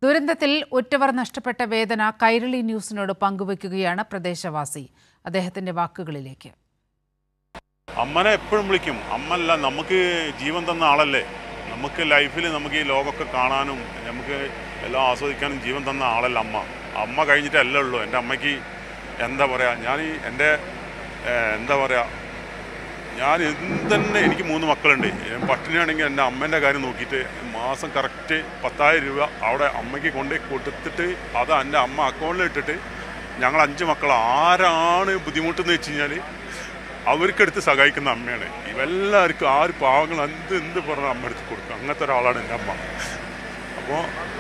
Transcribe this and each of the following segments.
ദുരന്തത്തിൽ ഉറ്റവർ നഷ്ടപ്പെട്ട വേദന കൈരളി ന്യൂസിനോട് പങ്കുവയ്ക്കുകയാണ് പ്രദേശവാസി അദ്ദേഹത്തിന്റെ വാക്കുകളിലേക്ക് അമ്മനെ എപ്പോഴും വിളിക്കും അമ്മല്ല നമുക്ക് ജീവൻ തന്ന ആളല്ലേ നമുക്ക് ലൈഫിൽ നമുക്ക് ഈ ലോകമൊക്കെ കാണാനും നമുക്ക് എല്ലാം ആസ്വദിക്കാനും ജീവൻ തന്ന ആളല്ല അമ്മ അമ്മ കഴിഞ്ഞിട്ടല്ലേ ഉള്ളൂ എൻ്റെ അമ്മയ്ക്ക് എന്താ പറയുക ഞാൻ ഈ എൻ്റെ ഏഹ്, എന്താ പറയുക ഞാൻ എന്തെന്നെ എനിക്ക് മൂന്ന് മക്കളുണ്ട് ഞാൻ പട്ടിണിയാണെങ്കിൽ എൻ്റെ അമ്മേൻ്റെ കാര്യം നോക്കിയിട്ട് മാസം കറക്റ്റ് പത്തായിരം രൂപ അവിടെ അമ്മയ്ക്ക് കൊണ്ട് കൊടുത്തിട്ട് അത് എൻ്റെ അമ്മ അക്കൗണ്ടിൽ ഇട്ടിട്ട് ഞങ്ങൾ അഞ്ച് മക്കൾ ആരാണ് ബുദ്ധിമുട്ടെന്ന് വെച്ച് കഴിഞ്ഞാൽ അവർക്കെടുത്ത് സഹായിക്കുന്ന അമ്മയാണ് ഇവെല്ലാവർക്കും ആര് പാവങ്ങൾ എന്ത് എന്ത് പറഞ്ഞ അമ്മ എടുത്ത് കൊടുക്കും അങ്ങനത്തെ ഒരാളാണ് എൻ്റെ അമ്മ അപ്പോൾ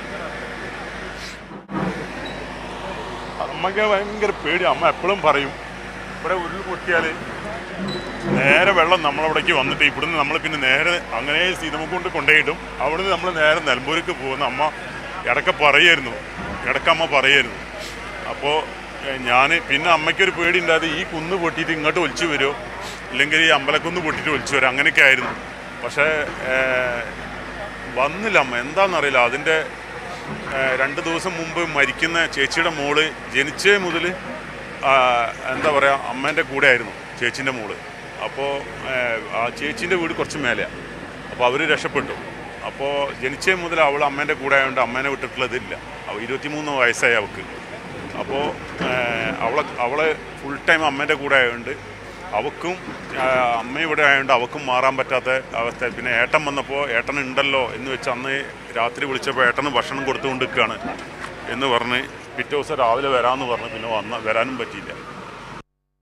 അമ്മയ്ക്ക് ഭയങ്കര പേടി അമ്മ എപ്പോഴും പറയും ഇവിടെ ഉരുൾ പൊട്ടിയാൽ നേരെ വെള്ളം നമ്മളവിടേക്ക് വന്നിട്ട് ഇവിടുന്ന് നമ്മൾ പിന്നെ നേരെ അങ്ങനെ സീതമക്കൊണ്ട് കൊണ്ടുപോയിടും അവിടുന്ന് നമ്മൾ നേരെ നിലമ്പൂർക്ക് പോകുന്ന അമ്മ ഇടയ്ക്ക് പറയായിരുന്നു ഇടയ്ക്ക് അമ്മ പറയായിരുന്നു അപ്പോൾ ഞാൻ പിന്നെ അമ്മയ്ക്കൊരു പേടി ഉണ്ടായത് ഈ കുന്ന് പൊട്ടിയിട്ട് ഇങ്ങോട്ട് ഒലിച്ചു വരുമോ ഇല്ലെങ്കിൽ ഈ അമ്പലക്കുന്ന് പൊട്ടിയിട്ട് ഒലിച്ചു വരും അങ്ങനെയൊക്കെ ആയിരുന്നു പക്ഷേ ഏഹ്, വന്നില്ല അമ്മ എന്താണെന്നറിയില്ല അതിൻ്റെ ഏഹ്, രണ്ട് ദിവസം മുമ്പ് മരിക്കുന്ന ചേച്ചിയുടെ മോള് ജനിച്ചേ മുതൽ എന്താ പറയുക അമ്മേൻ്റെ കൂടെ ആയിരുന്നു ചേച്ചീൻ്റെ മോള് അപ്പോൾ ആ ചേച്ചീൻ്റെ വീട് കുറച്ച് മേലെയാണ് അപ്പോൾ അവർ രക്ഷപ്പെട്ടു അപ്പോൾ ജനിച്ചേ മുതൽ അവൾ അമ്മേൻ്റെ കൂടെ ആയതുകൊണ്ട് അമ്മേനെ വിട്ടിട്ടുള്ളതില്ല അവ ഇരുപത്തിമൂന്ന് വയസ്സായി അവൾക്ക് അപ്പോൾ അവളെ അവളെ ഫുൾ ടൈം അമ്മേൻ്റെ കൂടെ ആയതുകൊണ്ട് അവക്കും ആ, അമ്മ ഇവിടെ ആയതുകൊണ്ട് അവക്കും മാറാൻ പറ്റാത്ത അവസ്ഥ പിന്നെ ഏട്ടൻ വന്നപ്പോൾ ഏട്ടൻ ഉണ്ടല്ലോ എന്ന് വെച്ച് അന്ന് രാത്രി വിളിച്ചപ്പോൾ ഏട്ടന് ഭക്ഷണം കൊടുത്തുകൊണ്ട് നിൽക്കുകയാണ് എന്ന് പറഞ്ഞ് പിറ്റേ ദിവസം രാവിലെ വരാമെന്ന് പറഞ്ഞ് പിന്നെ വന്ന വരാനും പറ്റിയില്ല